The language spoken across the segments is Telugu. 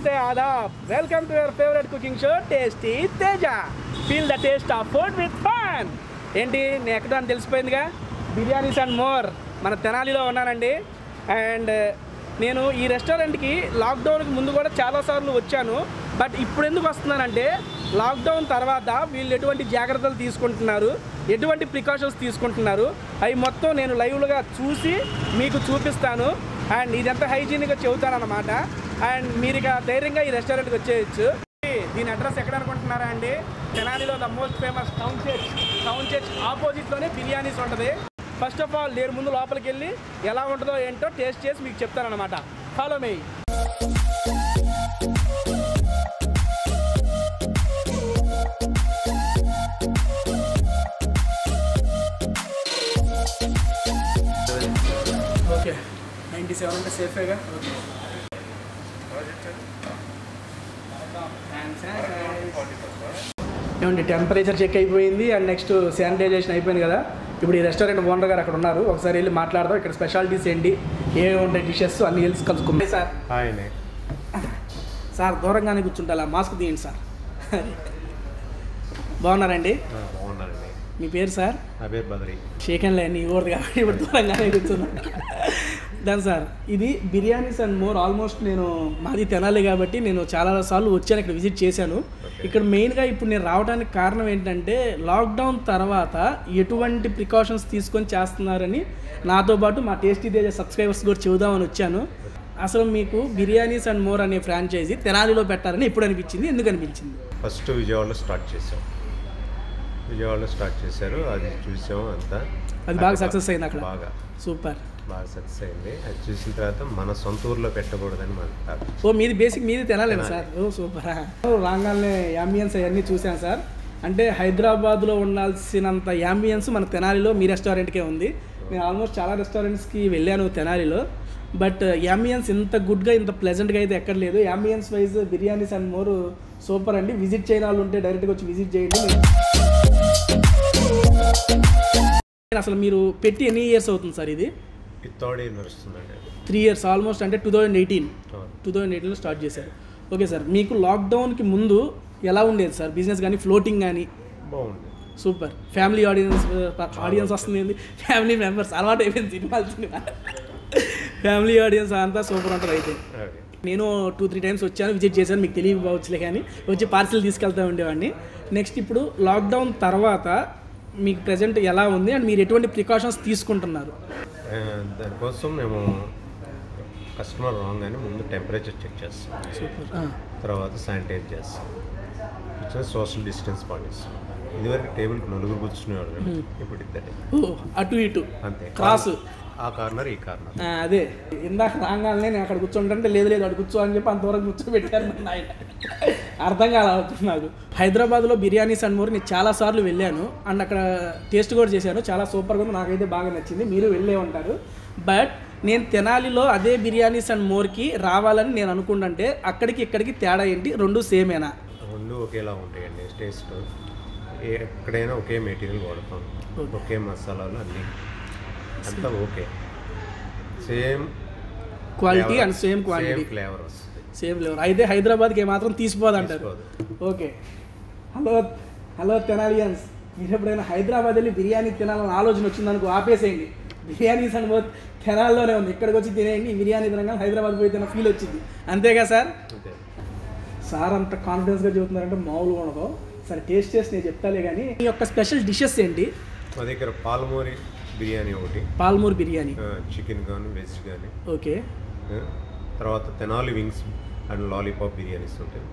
నమస్తే ఆదాబ్ welcome to your favourite cooking show tasty Teja feel the taste of food with fun ఏంటి నేను ఎక్కడ అని తెలిసిపోయిందిగా బిర్యానీస్ అండ్ మోర్ మన తెనాలిలో ఉన్నానండి అండ్ నేను ఈ రెస్టారెంట్కి లాక్డౌన్కి ముందు కూడా చాలాసార్లు వచ్చాను బట్ ఇప్పుడు ఎందుకు వస్తున్నానంటే లాక్డౌన్ తర్వాత వీళ్ళు ఎటువంటి జాగ్రత్తలు తీసుకుంటున్నారు ఎటువంటి ప్రికాషన్స్ తీసుకుంటున్నారు అవి మొత్తం నేను లైవ్లుగా చూసి మీకు చూపిస్తాను అండ్ ఇదంతా హైజీనిక్గా చెబుతాను అనమాట అండ్ మీరు ఇక ధైర్యంగా ఈ రెస్టారెంట్కి వచ్చేయచ్చు దీని అడ్రస్ ఎక్కడ అనుకుంటున్నారా అండి తెనాలిలో the most famous town church town church ఆపోజిట్లోనే బిర్యానీస్ ఉంటుంది ఫస్ట్ ఆఫ్ ఆల్ నేను ముందు లోపలికి వెళ్ళి ఎలా ఉంటుందో ఏంటో టేస్ట్ చేసి మీకు చెప్తానమాట follow me okay ninety seven అంటే సేఫేగా ఓకే ఏమండి టెంపరేచర్ చెక్ అయిపోయింది అండ్ నెక్స్ట్ శానిటైజేషన్ అయిపోయింది కదా ఇప్పుడు ఈ రెస్టారెంట్ ఓనర్ గారు అక్కడ ఉన్నారు ఒకసారి వెళ్ళి మాట్లాడదాం ఇక్కడ స్పెషాలిటీస్ ఏంటి ఏమేమి ఉంటాయి డిషెస్ అన్ని తెలిసి కలుసుకుంటాయి సార్ హాయ్నే సార్ దూరంగానే కూర్చుంటా మాస్క్ తీయండి సార్ బాగున్నారండి బాగున్నారండి మీ పేరు సార్ నా పేరు బదరి చికెన్ లేని ఇవ్వదు కాబట్టి ఇప్పుడు దూరంగానే కూర్చున్నాను దాని సార్ ఇది బిర్యానీస్ అండ్ మోర్ ఆల్మోస్ట్ నేను మాది తెనాలి కాబట్టి నేను చాలా సార్లు వచ్చాను ఇక్కడ విజిట్ చేశాను ఇక్కడ మెయిన్గా ఇప్పుడు నేను రావడానికి కారణం ఏంటంటే లాక్డౌన్ తర్వాత ఎటువంటి ప్రికాషన్స్ తీసుకొని చేస్తున్నారని నాతో పాటు మా టేస్టీ తేజ సబ్స్క్రైబర్స్ కూడా చెబుదామని వచ్చాను అసలు మీకు బిర్యానీస్ అండ్ మోర్ అనే ఫ్రాంచైజీ తెనాలిలో పెట్టారని ఎప్పుడు అనిపించింది ఎందుకు అనిపించింది ఫస్ట్ విజయవాడలో స్టార్ట్ చేసాం విజయవాడలో స్టార్ట్ చేశారు అది చూసాం అంతా అది బాగా సక్సెస్ అయింది అక్కడ బాగా సూపర్ బాగా సక్సెస్ అయింది అది చూసిన తర్వాత మన సొంత ఊర్లో పెట్టకూడదని మన థాట్. ఓ మీది బేసిక్ మీది తినాలేను సార్ ఓ సూపర్ రాగానే యాంబియన్స్ అవన్నీ చూసాను సార్ అంటే హైదరాబాద్లో ఉండాల్సినంత యాంబియన్స్ మన తెనాలిలో మీ రెస్టారెంట్కే ఉంది నేను ఆల్మోస్ట్ చాలా రెస్టారెంట్స్కి వెళ్ళాను తెనాలిలో బట్ యాంబియన్స్ ఇంత గుడ్గా ఇంత ప్లెజెంట్గా అయితే ఎక్కడ లేదు ambience wise Biryanis and more super అండి విజిట్ చేయని వాళ్ళు ఉంటే డైరెక్ట్గా వచ్చి విజిట్ చేయండి అసలు మీరు పెట్టి ఎన్ని ఇయర్స్ అవుతుంది సార్ ఇది ఇది థర్డ్ ఇయర్ నడుస్తుందండి త్రీ ఇయర్స్ ఆల్మోస్ట్ అంటే టూ థౌజండ్ ఎయిటీన్ అవును. టూ థౌజండ్ ఎయిటీన్లో స్టార్ట్ చేశారు ఓకే సార్ మీకు లాక్డౌన్కి ముందు ఎలా ఉండేది సార్ బిజినెస్ కానీ ఫ్లోటింగ్ కానీ బాగుంది సూపర్ ఫ్యామిలీ ఆడియన్స్ ఆడియన్స్ వస్తుంది ఏంది ఫ్యామిలీ మెంబర్స్ అలవాటు అయిపోయింది సినిమాలు సినిమా ఫ్యామిలీ ఆడియన్స్ అంతా సూపర్ ఉంటుంది అయితే ఓకే నేను టూ త్రీ టైమ్స్ వచ్చాను విజిట్ చేశాను మీకు తెలియకపోవచ్చులే కానీ వచ్చి పార్సిల్ తీసుకెళ్తూ ఉండేవాడిని నెక్స్ట్ ఇప్పుడు లాక్డౌన్ తర్వాత మీకు ప్రజెంట్ ఎలా ఉంది అండ్ మీరు ఎటువంటి ప్రికాషన్స్ తీసుకుంటున్నారు ఆ, దానికోసం మేము కస్టమర్ రాగానే ముందు టెంపరేచర్ చెక్ చేస్తాం సూపర్ తర్వాత శానిటైజ్ చేస్తాం ఇచ్చిన సోషల్ డిస్టెన్స్ పాటిస్తాం ఇదివరకు టేబుల్కి నలుగురు కూర్చునేవాడు ఇప్పుడు ఇద్దరే ఓ అటు ఇటు అంతే క్రాస్ ఆ కార్నర్ ఈ కార్నర్ ఆ, అదే ఇందాక రాగానే నేను అక్కడ కూర్చుంటే లేదు లేదు అక్కడ కూర్చో అని చెప్పి అంతవరకు కూర్చోబెట్టారు మా నాయన అర్థం కాలేదు నాకు హైదరాబాద్లో బిర్యానీస్ అండ్ మోర్ నేను చాలా సార్లు వెళ్ళాను అండ్ అక్కడ టేస్ట్ కూడా చేశాను చాలా సూపర్గా ఉంది నాకైతే బాగా నచ్చింది మీరు వెళ్ళే ఉంటారు బట్ నేను తెనాలిలో అదే బిర్యానీస్ అండ్ మోర్కి రావాలని నేను అనుకుంటుంటే అక్కడికి ఇక్కడికి తేడా ఏంటి రెండు సేమేనా రెండు ఒకేలా ఉంటాయండి టేస్ట్ ఎక్కడైనా ఒకే మెటీరియల్ వాడతాం ఒకే మసాలాలు అన్నీ అంతా okay same quality and same quantity flavour వస్తుంది సేమ్ ఫ్లేవర్ అయితే హైదరాబాద్కి ఏమాత్రం తీసిపోదు అంటారు తీసిపోదు. ఓకే హలో హలో తెనాలియన్స్ మీరు ఎప్పుడైనా హైదరాబాద్ వెళ్ళి బిర్యానీ తినాలని ఆలోచన వచ్చిందనుకో ఆపేసేయండి బిర్యానీస్ అని పోతే తెనాల్లోనే ఉంది ఇక్కడికి వచ్చి తినేయండి ఈ బిర్యానీ తినగానే హైదరాబాద్ పోయి తిన్న ఫీల్ వచ్చింది అంతేగా సార్ అంతే సార్ అంత కాన్ఫిడెన్స్గా చెబుతున్నారంటే మామూలుగా ఉండదు సరే టేస్ట్ చేసి నేను చెప్తాలే కానీ మీ యొక్క స్పెషల్ డిషెస్ ఏంటి మా దగ్గర పాలమూరి బిర్యానీ ఒకటి పాల్మూర్ బిర్యానీ చికెన్ కానీ వెజ్ కానీ ఓకే తర్వాత Tenali wings and lollipop biryanis ఉంటాయి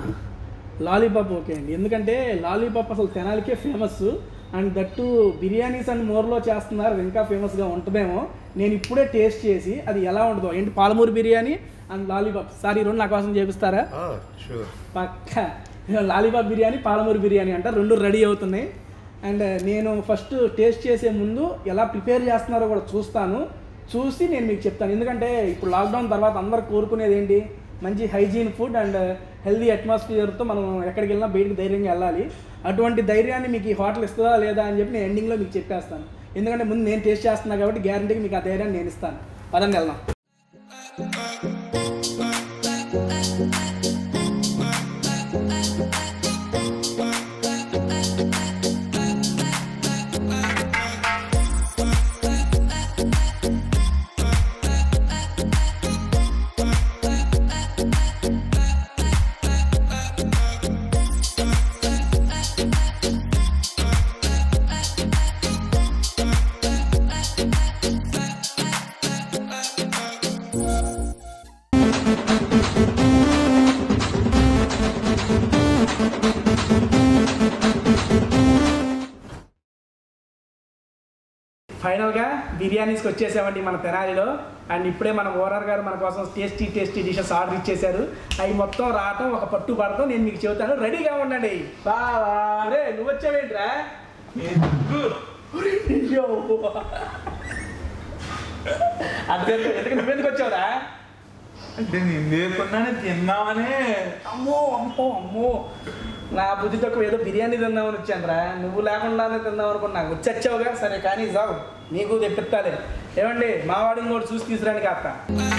లాలీపాప్ ఓకే అండి ఎందుకంటే లాలీపాప్ అసలు తెనాలికే famous and that Biryanis and మోర్లో చేస్తున్నారు అది ఇంకా ఫేమస్గా ఉంటుందేమో నేను ఇప్పుడే టేస్ట్ చేసి అది ఎలా ఉంటుందో ఏంటి Palamuru biryani and lollipop sir ఈ రెండు నా కోసం చేపిస్తారా షూర్ పక్క లాలీపాప్ బిర్యానీ పాలమూరు బిర్యానీ అంట రెండు రెడీ అవుతున్నాయి అండ్ నేను ఫస్ట్ టేస్ట్ చేసే ముందు ఎలా ప్రిపేర్ చేస్తున్నారో కూడా చూస్తాను చూసి నేను మీకు చెప్తాను ఎందుకంటే ఇప్పుడు లాక్డౌన్ తర్వాత అందరు కోరుకునేది ఏంటి మంచి హైజీన్ ఫుడ్ అండ్ హెల్దీ అట్మాస్ఫియర్తో మనం ఎక్కడికి వెళ్ళినా బయటకు ధైర్యంగా వెళ్ళాలి అటువంటి ధైర్యాన్ని మీకు ఈ హోటల్ ఇస్తుందా లేదా అని చెప్పి నేను ఎండింగ్లో మీకు చెప్పేస్తాను ఎందుకంటే ముందు నేను టేస్ట్ చేస్తున్నా కాబట్టి గ్యారంటీకి మీకు ఆ ధైర్యాన్ని నేను ఇస్తాను పదండి వెళ్దాం ఫైనల్గా బిర్యానీస్కి వచ్చేసామండి మన తెనాలిలో అండ్ ఇప్పుడే మన ఓనర్ గారు మన కోసం టేస్టీ టేస్టీ డిషెస్ ఆర్డర్ ఇచ్చేశారు అవి మొత్తం రావటం ఒక పట్టు పడటం నేను మీకు చెబుతాను రెడీగా ఉండండి బావా రే నువ్వు వచ్చావేంట్రా అయ్యో. అంతే ఎందుకు నువ్వెందుకు వచ్చావురా అంటే నేను లేకుండానే తిందామని అమ్మో అమ్మో అమ్మో నా బుద్ధి తక్కువ ఏదో బిర్యానీ తిందామని వచ్చానురా నువ్వు లేకుండానే తిందాం అనుకున్నా వచ్చి వచ్చావుగా సరే కానీ జావు నీకు తెప్పిస్తాలే ఏమండి మా వాడిని కూడా చూసి తీసుకురానికి అత్త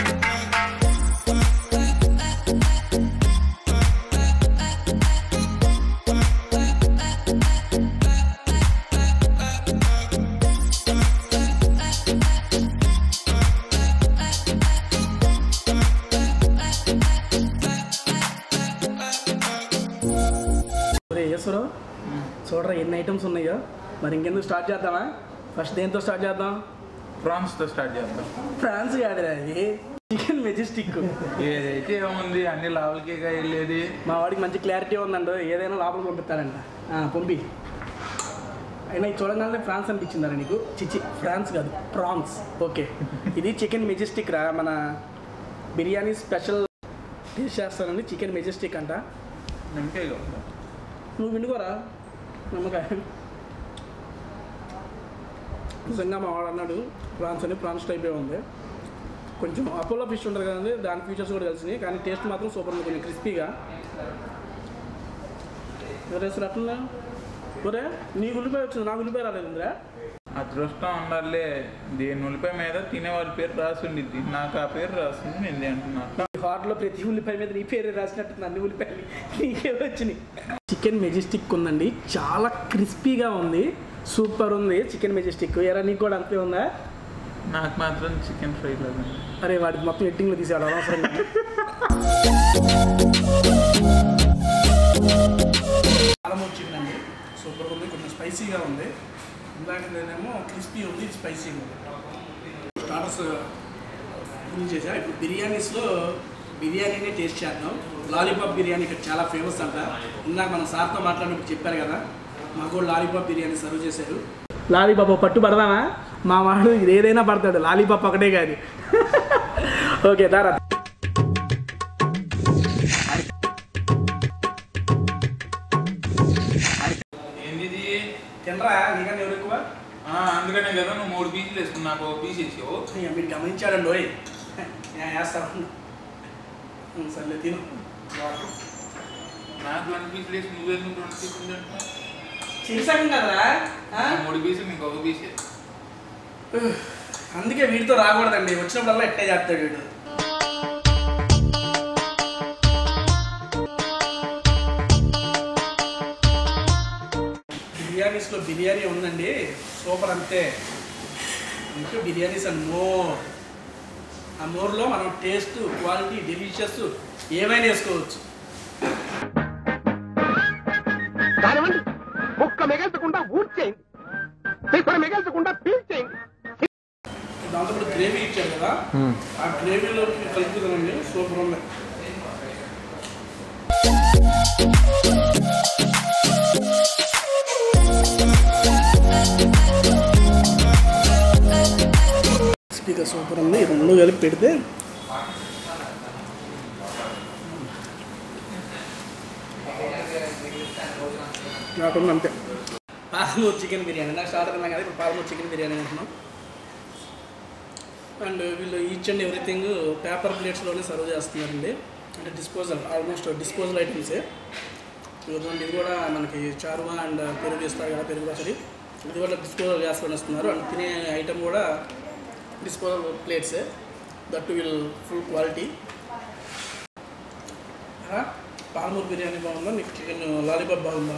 ఒరే యేసురు చూడరా ఎన్ని ఐటమ్స్ ఉన్నాయో మరి ఇంకెందుకు స్టార్ట్ చేద్దామా ఫస్ట్ దేంతో స్టార్ట్ చేద్దాం ప్రాన్స్తో స్టార్ట్ చేద్దాం ఫ్రాన్స్ కాదురా అది చికెన్ మెజెస్టిక్ ఏదైతే ఏముంది అన్ని లావులకేగా వెళ్ళేది మా వాడికి మంచి క్లారిటీ ఉందండి ఏదైనా లోపలికి పంపిస్తాడంట ఆ, పంపి అయినా ఇది చూడగానే ఫ్రాన్స్ అనిపించిందా నీకు చిచి ఫ్రాన్స్ కాదు ప్రాన్స్ ఓకే ఇది చికెన్ మెజెస్టిక్ రా మన బిర్యానీ స్పెషల్ టేస్ట్ చేస్తానండి చికెన్ మెజెస్టిక్ అంట ఇంకే కదా నువ్వు విండుకోరా నమ్మకాయ నిజంగా మా వాడు అన్నాడు ప్రాన్స్ అని ప్రాన్స్ టైపే ఉంది కొంచెం అపోలో ఫిష్ ఉంటుంది కదండి దాని ఫీచర్స్ కూడా కలిసినాయి కానీ టేస్ట్ మాత్రం సూపర్ ఉంది కొంచెం క్రిస్పీగా రేసు అట్లా ఒరే నీకు ఉల్లిపాయ వచ్చింది నాకు ఉల్లిపాయ రాలేదు ఇంద్రా అదృష్టం ఉండాలి దేని ఉల్లిపాయ మీద తినేవాళ్ళ పేరు రాసి ఉండిద్ది నాకు ఆ పేరు రాసింది నేను తింటున్నా హాట్లో ప్రతి ఉల్లిపాయ మీద నీ పేరు రాసినట్టు అన్ని ఉల్లిపాయలు నీకే వచ్చినాయి చికెన్ మెజెస్టిక్ ఉందండి చాలా క్రిస్పీగా ఉంది సూపర్ ఉంది చికెన్ మెజెస్టిక్ ఎరా నీకు కూడా అంతే ఉందా నాకు మాత్రం చికెన్ ఫ్రై లేదండి అరే వాడికి మొత్తం ఎట్టింగ్లో తీసాడు అనవసరంగా అలమూరు చికెన్ అండి సూపర్ ఉంది కొంచెం స్పైసీగా ఉంది ఇందాక నేనేమో క్రిస్పీ ఉంది ఇది స్పైసీగా ఉంది స్టార్టర్స్ ఫిల్ చేసా ఇప్పుడు బిర్యానీస్లో బిర్యానీనే టేస్ట్ చేద్దాం లాలీపాప్ బిర్యానీ ఇక్కడ చాలా ఫేమస్ అంట ఇందాక మన సార్తో మాట్లాడినప్పుడు చెప్పారు కదా మాకు కూడా లాలీపాప్ బిర్యానీ సర్వ్ చేశారు లాలీపాప్ పట్టు పడదామా మా వాడు ఇది ఏదైనా పడతాడు లాలీపాప్ ఒకటే కాదు ఓకే దారా ఏంది ఇది? తినరా నీకన్నా ఎవరు ఎక్కువ ఆ, అందుకనే కదా నువ్వు మూడు పీసులు వేసుకుని నాకు ఒక పీస్ ఇచ్చావు ఇక మీరు గమనించాడండి ఓయ్ నేను వేస్తాను ఉం, సర్లే తిను నాకు రెండు పీసులు వేసి నువ్వెందుకు రెండు పీసులు తింటున్నావు? చేశాం కదరా ఆ? ఆ మూడు పీసులు నీకు ఒక పీసే అందుకే వీడితో రాకూడదండి వచ్చినప్పుడల్లా ఎట్టే చేస్తాడు వీడు బిర్యానీస్లో బిర్యానీ ఉందండి సూపర్ అంతే ఇంకా బిర్యానీస్ అండ్ మోర్ ఆ మోర్లో మనం టేస్ట్ క్వాలిటీ డెలిషియస్ ఏమైనా వేసుకోవచ్చు కానివ్వండి ముక్క మిగల్చకుండా ఊడ్చేయండి తిప్పలు మిగల్చకుండా పీల్చేయండి దాంతో కూడా గ్రేవీ ఇచ్చారు కదా ఆ గ్రేవీలో కలుపుతుందండి సూపర్ ఉంది స్పీకర్ సూపర్ ఉంది ఈ రెండు కలిపి పెడితే నాకున్న అంతే పాలమూరు చికెన్ బిర్యానీ నాకు స్టార్ట్ తిన్నాం కదా ఇప్పుడు పాలమూరు చికెన్ బిర్యానీ అంటున్నాం అండ్ వీళ్ళు ఈచ్ అండ్ ఎవ్రీథింగ్ పేపర్ ప్లేట్స్లోనే సర్వ్ చేస్తున్నారండి అంటే డిస్పోజల్ ఆల్మోస్ట్ డిస్పోజల్ ఐటమ్సే ఇదిగోండి ఇది కూడా మనకి చారువా అండ్ పెరుగు ఇస్తారు కదా పెరుగు పచ్చడి ఇది కూడా డిస్పోజల్ చేసుకొని వస్తున్నారు అండ్ తినే ఐటమ్ కూడా డిస్పోజల్ ప్లేట్సే that will full quality Palamuru biryani బాగుందా మీకు చికెన్ లాలీపాప్ బాగుందా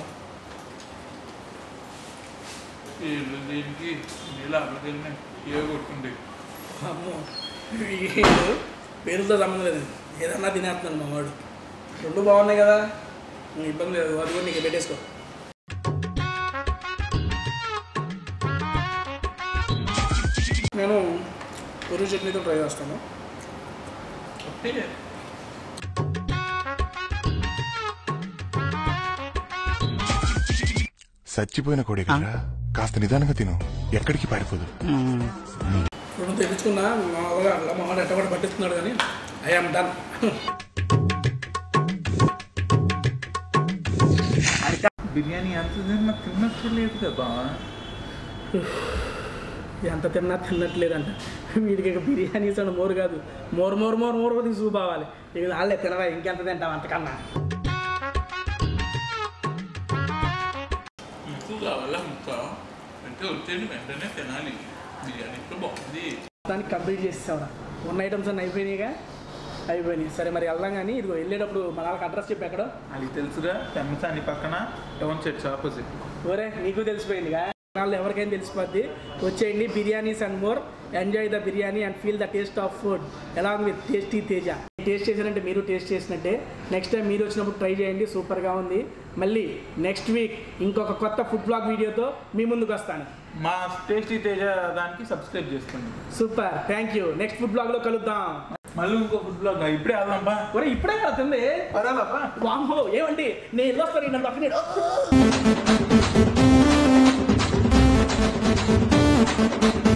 వీళ్ళు దీనికి నీళ్ళు అక్కడికి ఏ కొట్టుకుంటే అమ్మో వీడు పేరుతో సంబంధం లేదు ఏదన్నా తినేస్తున్నాను మా వాడు రెండు బాగున్నాయి కదా నీకు ఇబ్బంది లేదు అది కూడా నీకు పెట్టేసుకో నేను పెరుగు చట్నీతో ట్రై చేస్తాను చచ్చిపోయిన కోడి కదరా కాస్త నిదానంగా తిను ఎక్కడికి పారిపోదు ఇప్పుడు తెప్పించుకున్నా మామూలుగా అట్లా మామూలు ఎట్టబడి పట్టిస్తున్నాడు కానీ ఐఎమ్ డన్ బిర్యానీ ఎంత తిన్నా తిన్నట్టు లేదు కదా ఎంత తిన్నా తిన్నట్లేదంట వీడికి ఇక బిర్యానీస్ అని మోరు కాదు మోరు మోరు మోరు మోరు తీసుకుపోవాలి ఇక వాళ్ళే తినవా ఇంకెంత తింటాం అంతకన్నా ముక్కు కావాలా ముక్క అంటే వచ్చేది వెంటనే తినాలి బిర్యానీ ఇప్పుడు బాగుంది దానికి కంప్లీట్ చేసేసావురా ఉన్న ఐటమ్స్ అన్నీ అయిపోయినాయిగా అయిపోయినాయి సరే మరి వెళ్దాం కానీ ఇదిగో వెళ్ళేటప్పుడు మన వాళ్ళకి అడ్రస్ చెప్పి ఎక్కడో అది తెలుసుగా తెమ్మసాని పక్కన ఎవన్ చర్చ్ ఆపోజిట్ ఓరే నీకు తెలిసిపోయిందిగా వాళ్ళు ఎవరికైనా తెలిసిపోద్ది వచ్చేయండి Biryanis and more enjoy the biryani and feel the taste of food along with tasty Teja taste చేశారంటే మీరు టేస్ట్ చేసినట్టే నెక్స్ట్ టైం మీరు వచ్చినప్పుడు ట్రై చేయండి సూపర్గా ఉంది మళ్ళీ నెక్స్ట్ వీక్ ఇంకొక కొత్త ఫుడ్ బ్లాగ్ వీడియోతో మీ ముందుకు వస్తాను మా టేస్టీ తేజ దానికి సబ్స్క్రైబ్ చేసుకోండి super thank you next food బ్లాగ్లో కలుద్దాం మళ్ళీ ఇంకో ఫుడ్ బ్లాగ్ ఇప్పుడే వెళ్దాం బా ఒరే ఇప్పుడే కదా తింది పరాలప్పా వామ్మో ఏమండి నేను వెళ్ళొస్తాను నన్ను పక్కన